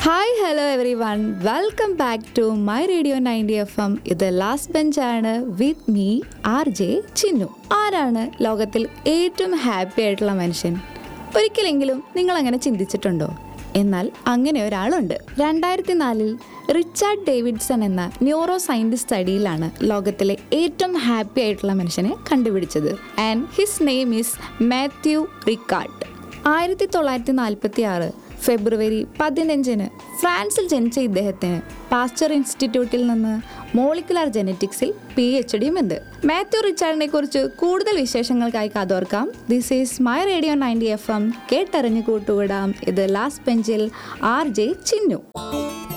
hi hello every one welcome back to my radio ninety F M ഇത് last ബെഞ്ചാണ് with me R J Chinnu ആരാണ് ലോകത്തിൽ ഏറ്റവും happy ആയിട്ടുള്ള മനുഷ്യൻ ഒരിക്കലെങ്കിലും നിങ്ങൾ അങ്ങനെ ചിന്തിച്ചിട്ടുണ്ടോ എന്നാൽ അങ്ങനെ ഒരാളുണ്ട് രണ്ടായിരത്തി നാലിൽ റിച്ചാർഡ് ഡേവിഡ്സൺ എന്ന ന്യൂറോ സയൻറ്റിസ്റ്റ് സ്റ്റഡിയിലാണ് ലോകത്തിലെ ഏറ്റവും ഹാപ്പി ആയിട്ടുള്ള മനുഷ്യനെ കണ്ടുപിടിച്ചത് and his name is Matthieu Ricard ആയിരത്തി തൊള്ളായിരത്തി നാൽപ്പത്തി ആറ് ഫെബ്രുവരി പതിനഞ്ചിന് ഫ്രാൻസിൽ ജനിച്ച ഇദ്ദേഹത്തിന് പാസ്ചർ ഇൻസ്റ്റിറ്റ്യൂട്ടിൽ നിന്ന് മോളിക്കുലാർ ജെനറ്റിക്സിൽ പി എച്ച് ഡിയും ഉണ്ട് മാത്യു റിച്ചാർഡിനെ കുറിച്ച് കൂടുതൽ വിശേഷങ്ങൾക്കായി കാതോർക്കാം this is my radio ninety F M കേട്ടറിഞ്ഞു കൂട്ടുകൂടാം ഇത് ലാസ്റ്റ് ബെഞ്ചിൽ ആർ ജെ ചിന്നു